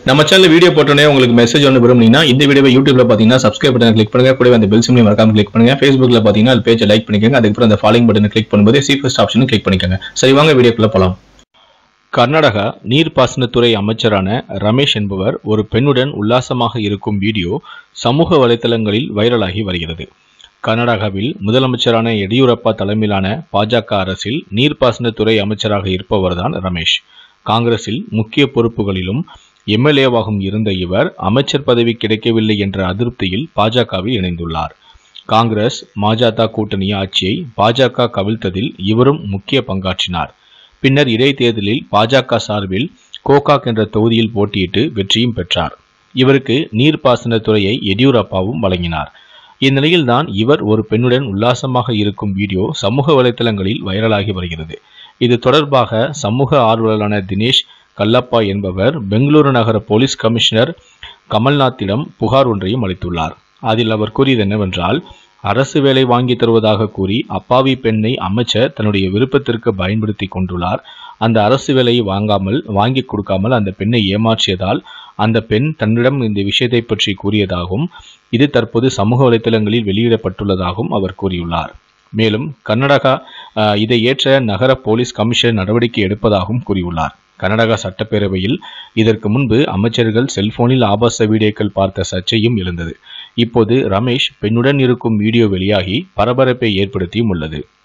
நம்ம channel video போட்டோன்னே உங்களுக்கு மெசேஜ் ஒன்று விரும்புனீங்கன்னா இந்த வீடியோவை யூடியூப்ல பார்த்தீங்கன்னா சப்ஸ்கிரைப் பட்டன் கிளிக் பண்ணுங்க கூடவே அந்த பெல் சிம்லையும் மறக்காம கிளிக் பண்ணுங்க ஃபேஸ்புக்ல பார்த்தீங்கன்னா அது பேஜை லைக் பண்ணிக்கோங்க அதுக்கப்புறம் அந்த ஃபாலோயிங் பட்டனை கிளிக் பண்ணும்போது சி ஃபர்ஸ்ட் ஆப்ஷனும் கிளிக் பண்ணிக்கோங்க சரி வாங்க வீடியோக்குள்ள போலாம் கர்நாடகா நீர்ப்பாசனத்துறை அமைச்சரான ரமேஷ் என்பவர் ஒரு பெண்ணுடன் உல்லாசமாக இருக்கும் வீடியோ சமூக வலைதளங்களில் வைரலாகி வருகிறது கர்நாடகாவில் முதலமைச்சரான எடியூரப்பா தலைமையிலான பாஜக அரசில் நீர்ப்பாசனத்துறை அமைச்சராக இருப்பவர்தான் ரமேஷ் காங்கிரஸில் முக்கிய பொறுப்புகளிலும் எம்எல்ஏவாகவும் இருந்த இவர் அமைச்சர் பதவி கிடைக்கவில்லை என்ற அதிருப்தியில் பாஜகவில் இணைந்துள்ளார் காங்கிரஸ் மஜத கூட்டணி ஆட்சியை பாஜக கவிழ்த்ததில் இவரும் முக்கிய பங்காற்றினார் பின்னர் இடைத்தேர்தலில் பாஜக சார்பில் கோகாக் என்ற தொகுதியில் போட்டியிட்டு வெற்றியும் பெற்றார் இவருக்கு நீர்ப்பாசனத்துறையை எடியூரப்பாவும் வழங்கினார் இந்நிலையில்தான் இவர் ஒரு பெண்ணுடன் உல்லாசமாக இருக்கும் வீடியோ சமூக வலைதளங்களில் வைரலாகி வருகிறது இது தொடர்பாக சமூக ஆர்வலரான தினேஷ் கல்லப்பா என்பவர் பெங்களூரு நகர போலீஸ் கமிஷனர் கமல்நாத்திடம் புகார் ஒன்றையும் அளித்துள்ளார் அதில் அவர் கூறியது என்னவென்றால் அரசு வேலை வாங்கி தருவதாக கூறி அப்பாவி பெண்ணை அமைச்சர் தன்னுடைய விருப்பத்திற்கு பயன்படுத்தி கொண்டுள்ளார் அந்த அரசு வேலையை வாங்காமல் வாங்கி கொடுக்காமல் அந்த பெண்ணை ஏமாற்றியதால் அந்த பெண் தன்னிடம் இந்த விஷயத்தை பற்றி கூறியதாகவும் இது தற்போது சமூக வலைதளங்களில் வெளியிடப்பட்டுள்ளதாகவும் அவர் கூறியுள்ளார் மேலும் கர்நாடகா அஹ், இதை ஏற்ற நகர போலீஸ் கமிஷனர் நடவடிக்கை எடுப்பதாகவும் கூறியுள்ளார் கர்நாடகா சட்டப்பேரவையில் இதற்கு முன்பு அமைச்சர்கள் செல்போனில் ஆபாச வீடியோக்கள் பார்த்த சர்ச்சையும் எழுந்தது இப்போது ரமேஷ் பெண்ணுடன் இருக்கும் வீடியோ வெளியாகி பரபரப்பை ஏற்படுத்தியும் உள்ளது